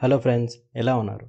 hello friends ఎలా ఉన్నారు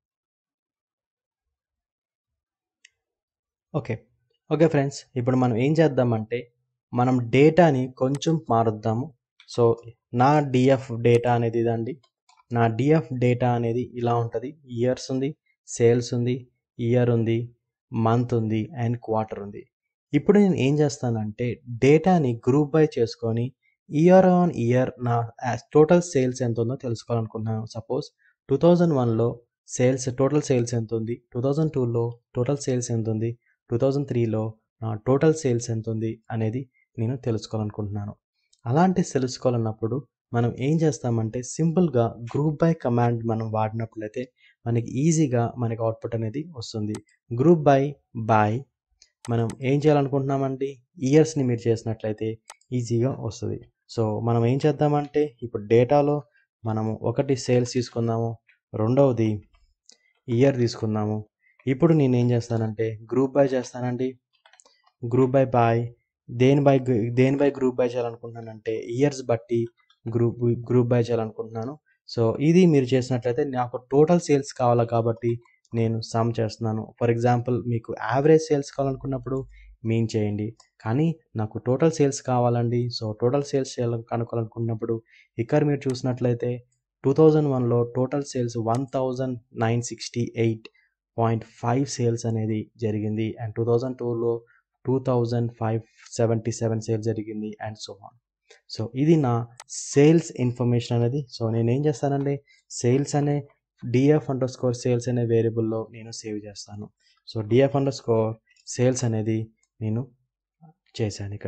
okay okay friends ఇప్పుడు మనం ఏం చేద్దామంటే మనం డేటాని కొంచెం మారుద్దాము సో నా డిఎఫ్ డేటా అనేది ఇదండి నా డిఎఫ్ డేటా అనేది ఇలా ఉంటుంది ఇయర్స్ ఉంది సేల్స్ ఉంది ఇయర్ ఉంది మంత్ ఉంది అండ్ క్వార్టర్ ఉంది ఇప్పుడు నేను ఏం చేస్తానంటే డేటాని గ్రూప్ బై చేసుకొని ఇయర్ ఆన్ ఇయర్ నా టోటల్ సేల్స్ ఎంత ఉందో తెలుసుకోవాలనుకుంటున్నాను సపోజ్ టూ థౌజండ్ వన్లో సేల్స్ టోటల్ సేల్స్ ఎంత ఉంది టూ థౌజండ్ టూలో టోటల్ సేల్స్ ఎంత ఉంది టూ థౌజండ్ త్రీలో నా టోటల్ సేల్స్ ఎంత ఉంది అనేది నేను తెలుసుకోవాలనుకుంటున్నాను అలాంటి తెలుసుకోవాలన్నప్పుడు మనం ఏం చేస్తామంటే సింపుల్గా గ్రూప్ బై కమాండ్ మనం వాడినట్లయితే మనకి ఈజీగా మనకి అవుట్పుట్ అనేది వస్తుంది గ్రూప్ బై బై మనం ఏం చేయాలనుకుంటున్నామండి ఇయర్స్ని మీరు చేసినట్లయితే ఈజీగా వస్తుంది సో మనం ఏం చేద్దామంటే ఇప్పుడు డేటాలో మనము ఒకటి సేల్స్ తీసుకుందాము రెండవది ఇయర్ తీసుకుందాము ఇప్పుడు నేను ఏం చేస్తానంటే గ్రూప్ బై చేస్తానండి గ్రూప్ బై బాయ్ దేని బై దేని బై గ్రూప్ బై చేయాలనుకుంటున్నానంటే ఇయర్స్ బట్టి గ్రూప్ గ్రూప్ బై చేయాలనుకుంటున్నాను సో ఇది మీరు చేసినట్లయితే నాకు టోటల్ సేల్స్ కావాలి కాబట్టి నేను సమ్ చేస్తున్నాను ఫర్ ఎగ్జాంపుల్ మీకు యావరేజ్ సేల్స్ కావాలనుకున్నప్పుడు మీన్ చేయండి కానీ నాకు టోటల్ సేల్స్ కావాలండి సో టోటల్ సేల్స్ చేయాలని కనుక్కోవాలనుకున్నప్పుడు ఇక్కడ మీరు చూసినట్లయితే టూ థౌజండ్ వన్లో total sales one thousand nine sixty eight point five sales అనేది జరిగింది అండ్ టూ థౌజండ్ టూలో two thousand five seventy seven sales జరిగింది అండ్ సో ఆన్ సో ఇది నా సేల్స్ ఇన్ఫర్మేషన్ అనేది సో నేను ఏం చేస్తానండి సేల్స్ అనే డిఎఫ్ అండర్ స్కోర్ సేల్స్ అనే వేరియబుల్లో నేను సేవ్ చేస్తాను so DF under score sales అనేది నేను చేశాను ఇక్కడ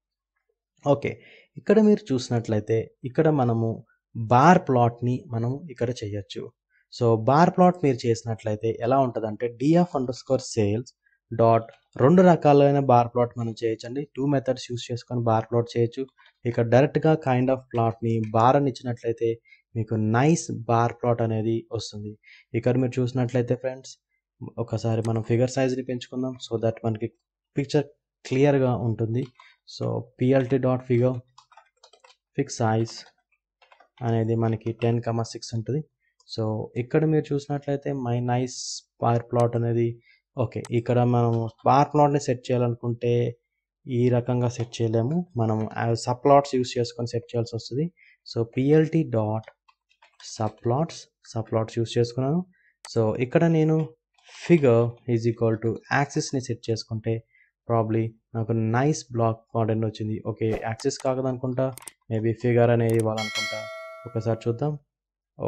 ఓకే ఇక్కడ మీరు చూసినట్లయితే ఇక్కడ మనము బార్ ప్లాట్ని మనం ఇక్కడ చేయొచ్చు సో బార్ ప్లాట్ మీరు చేసినట్లయితే ఎలా ఉంటుందంటే DF under score sales dot రెండు రకాలైన బార్ ప్లాట్ మనం చేయొచ్చండి టూ మెథడ్స్ యూస్ చేసుకొని బార్ ప్లాట్ చేయొచ్చు ఇక్కడ డైరెక్ట్గా కైండ్ ఆఫ్ ప్లాట్ని బార్ అని ఇచ్చినట్లయితే మీకు నైస్ బార్ ప్లాట్ అనేది వస్తుంది ఇక్కడ మీరు చూసినట్లయితే ఫ్రెండ్స్ ఒకసారి మనం ఫిగర్ సైజ్ని పెంచుకుందాం సో దట్ మనకి పిక్చర్ క్లియర్గా ఉంటుంది so PLT dot figure fix size అనేది మనకి టెన్ కమా సిక్స్ ఉంటుంది సో ఇక్కడ మీరు చూసినట్లయితే మై నైస్ బార్ ప్లాట్ అనేది ఓకే ఇక్కడ మనం బార్ ప్లాట్ని సెట్ చేయాలనుకుంటే ఈ రకంగా సెట్ చేయలేము మనం సబ్ ప్లాట్స్ యూస్ చేసుకొని సెట్ చేయాల్సి వస్తుంది so PLT dot subplots subplots use చేసుకున్నాను సో ఇక్కడ నేను ఫిగర్ ఈజ్ ఈక్వల్ టు యాక్సిస్ని సెట్ చేసుకుంటే ప్రాబ్లీ నాకు నైస్ బ్లాక్ మోడల్ వచ్చింది ఓకే యాక్సిస్ కాకదనుకుంటా మేబీ ఫిగర్ అనేది ఇవ్వాలనుకుంటా ఒకసారి చూద్దాం ఓ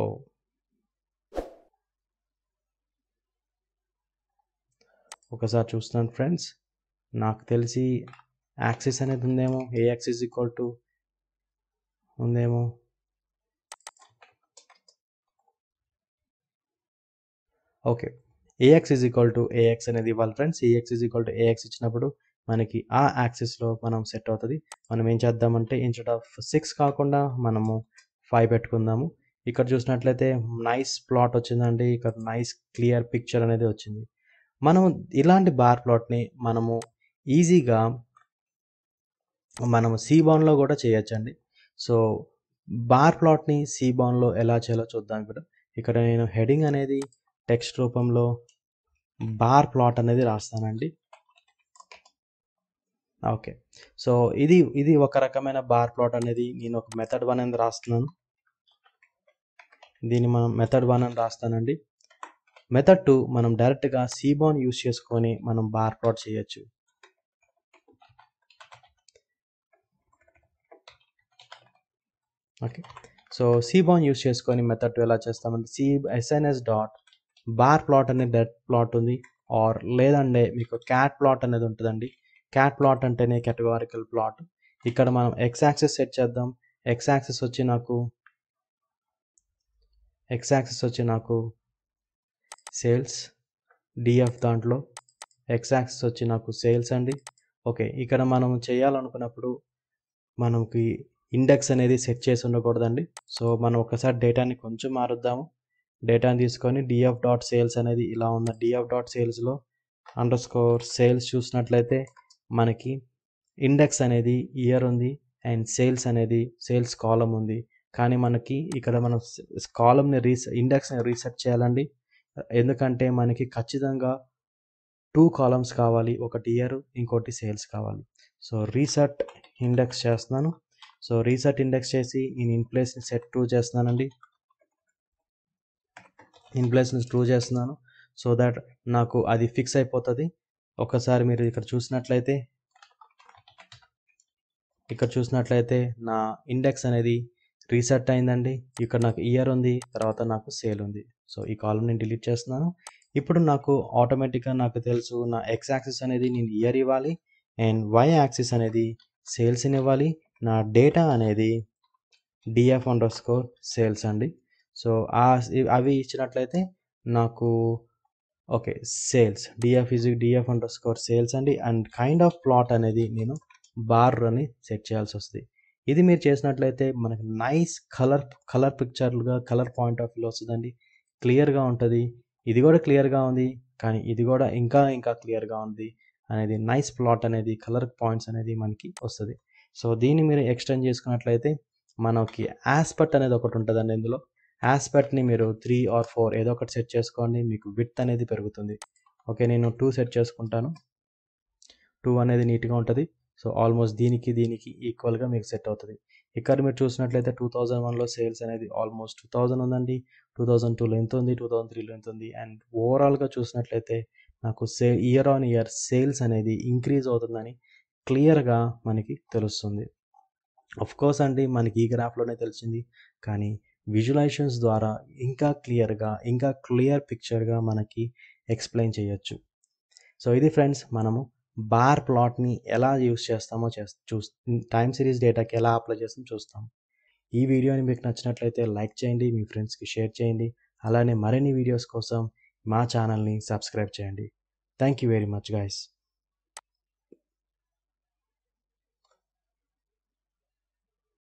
ఒకసారి చూస్తున్నాను ఫ్రెండ్స్ నాకు తెలిసి యాక్సిస్ అనేది ఉందేమో ఏ యాక్సిస్ ఈక్వల్ టు ఉందేమో okay AX is equal to AX అనేది ఇవ్వాలి friends AX is equal to AX ఇచ్చినప్పుడు మనకి ఆ యాక్సిస్లో మనం సెట్ అవుతుంది మనం ఏం చేద్దామంటే ఇన్స్టెడ్ ఆఫ్ సిక్స్ కాకుండా మనము ఫైవ్ పెట్టుకుందాము ఇక్కడ చూసినట్లయితే నైస్ ప్లాట్ వచ్చిందండి ఇక్కడ నైస్ క్లియర్ పిక్చర్ అనేది వచ్చింది మనం ఇలాంటి బార్ ప్లాట్ని మనము ఈజీగా మనము సీబాన్లో కూడా చేయొచ్చండి సో బార్ ప్లాట్ని సీబాన్లో ఎలా చేయాలో చూద్దాం ఇక్కడ ఇక్కడ నేను హెడింగ్ అనేది టెక్స్ట్ రూపంలో బార్ ప్లాట్ అనేది రాస్తానండి ఓకే సో ఇది ఇది ఒక రకమైన బార్ ప్లాట్ అనేది నేను ఒక మెథడ్ వన్ అని రాస్తున్నాను దీన్ని మనం మెథడ్ వన్ అని రాస్తానండి మెథడ్ టూ మనం డైరెక్ట్గా సీబాన్ యూస్ చేసుకొని మనం బార్ ప్లాట్ చేయొచ్చు ఓకే సో సీబాన్ యూస్ చేసుకొని మెథడ్ టూ ఎలా చేస్తామంటే C SNS dot bar plot అనే డెట్ ప్లాట్ ఉంది ఆర్ లేదంటే మీకు క్యాట్ ప్లాట్ అనేది ఉంటుందండి క్యాట్ ప్లాట్ అంటేనే కేటగారికల్ ప్లాట్ ఇక్కడ మనం ఎక్స్ యాక్సెస్ సెట్ చేద్దాం ఎక్స్ యాక్సెస్ వచ్చి నాకు ఎక్స్ యాక్సెస్ వచ్చి నాకు సేల్స్ డిఎఫ్ దాంట్లో ఎక్స్ యాక్సెస్ వచ్చి నాకు సేల్స్ అండి ఓకే ఇక్కడ మనం చేయాలనుకున్నప్పుడు మనకి ఇండెక్స్ అనేది సెట్ చేసి ఉండకూడదండి సో మనం ఒకసారి డేటాని కొంచెం మారుద్దాము డేటాని తీసుకొని డిఎఫ్ డాట్ సేల్స్ అనేది ఇలా ఉంది డిఎఫ్ డాట్ సేల్స్లో అండర్ స్కోర్ సేల్స్ చూసినట్లయితే మనకి ఇండెక్స్ అనేది ఇయర్ ఉంది అండ్ సేల్స్ అనేది సేల్స్ కాలం ఉంది కానీ మనకి ఇక్కడ మనం కాలంని రీసె ఇండెక్స్ని రీసెట్ చేయాలండి ఎందుకంటే మనకి ఖచ్చితంగా టూ కాలమ్స్ కావాలి ఒకటి ఇయర్ ఇంకోటి సేల్స్ కావాలి సో రీసెట్ ఇండెక్స్ చేస్తున్నాను సో రీసెట్ ఇండెక్స్ చేసి నేను ఇన్ ప్లేస్ని సెట్ ట్రూ చేస్తున్నానండి ఇన్ ప్లేస్ని ట్రూ చేస్తున్నాను సో దట్ నాకు అది ఫిక్స్ అయిపోతుంది ఒకసారి మీరు ఇక్కడ చూసినట్లయితే ఇక్కడ చూసినట్లయితే నా ఇండెక్స్ అనేది రీసెట్ అయిందండి ఇక్కడ నాకు ఇయర్ ఉంది తర్వాత నాకు సేల్ ఉంది సో ఈ కాలం నేను డిలీట్ చేస్తున్నాను ఇప్పుడు నాకు ఆటోమేటిక్గా నాకు తెలుసు నా ఎక్స్ యాక్సిస్ అనేది నేను ఇయర్ ఇవ్వాలి అండ్ వై యాక్సిస్ అనేది సేల్స్ని ఇవ్వాలి నా డేటా అనేది డిఎఫ్ అండర్ స్కోర్ సేల్స్ అండి సో ఆ అవి ఇచ్చినట్లయితే నాకు okay sales DF is DF under score sales అండి అండ్ కైండ్ ఆఫ్ ప్లాట్ అనేది నేను బార్ అని సెట్ చేయాల్సి వస్తుంది ఇది మీరు చేసినట్లయితే మనకి నైస్ కలర్ కలర్ పిక్చర్లుగా కలర్ పాయింట్ ఆఫ్ వ్యూ వస్తుందండి క్లియర్గా ఉంటుంది ఇది కూడా క్లియర్గా ఉంది కానీ ఇది కూడా ఇంకా ఇంకా క్లియర్గా ఉంది అనేది నైస్ ప్లాట్ అనేది కలర్ పాయింట్స్ అనేది మనకి వస్తుంది సో దీన్ని మీరు ఎక్స్టెండ్ చేసుకున్నట్లయితే మనకి ఆస్పెక్ట్ అనేది ఒకటి ఉంటుందండి ఇందులో ఆస్పెక్ట్ని మీరు త్రీ ఆర్ ఫోర్ ఏదో ఒకటి సెట్ చేసుకోండి మీకు విత్ అనేది పెరుగుతుంది ఓకే నేను టూ సెట్ చేసుకుంటాను టూ అనేది నీట్గా ఉంటుంది సో ఆల్మోస్ట్ దీనికి దీనికి ఈక్వల్గా మీకు సెట్ అవుతుంది ఇక్కడ మీరు చూసినట్లయితే టూ థౌజండ్ వన్లో సేల్స్ అనేది ఆల్మోస్ట్ టూ థౌజండ్ ఉందండి టూ థౌజండ్ టూలో ఎంత ఉంది టూ థౌజండ్ త్రీలో ఎంత ఉంది అండ్ ఓవరాల్గా చూసినట్లయితే నాకు say year on year sales అనేది ఇంక్రీజ్ అవుతుందని క్లియర్గా మనకి తెలుస్తుంది అఫ్ కోర్స్ అండి మనకి ఈ గ్రాఫ్లోనే తెలిసింది కానీ విజువలైజేషన్స్ ద్వారా ఇంకా క్లియర్గా ఇంకా క్లియర్ పిక్చర్గా మనకి ఎక్స్ప్లెయిన్ చేయొచ్చు సో ఇది ఫ్రెండ్స్ మనము బార్ ప్లాట్ని ఎలా యూస్ చేస్తామో చే చూ టైమ్ సిరీస్ డేటాకి ఎలా అప్లై చేస్తామో చూస్తాం ఈ వీడియోని మీకు నచ్చినట్లయితే లైక్ చేయండి మీ ఫ్రెండ్స్కి షేర్ చేయండి అలానే మరిన్ని వీడియోస్ కోసం మా ఛానల్ని సబ్స్క్రైబ్ చేయండి thank you very much guys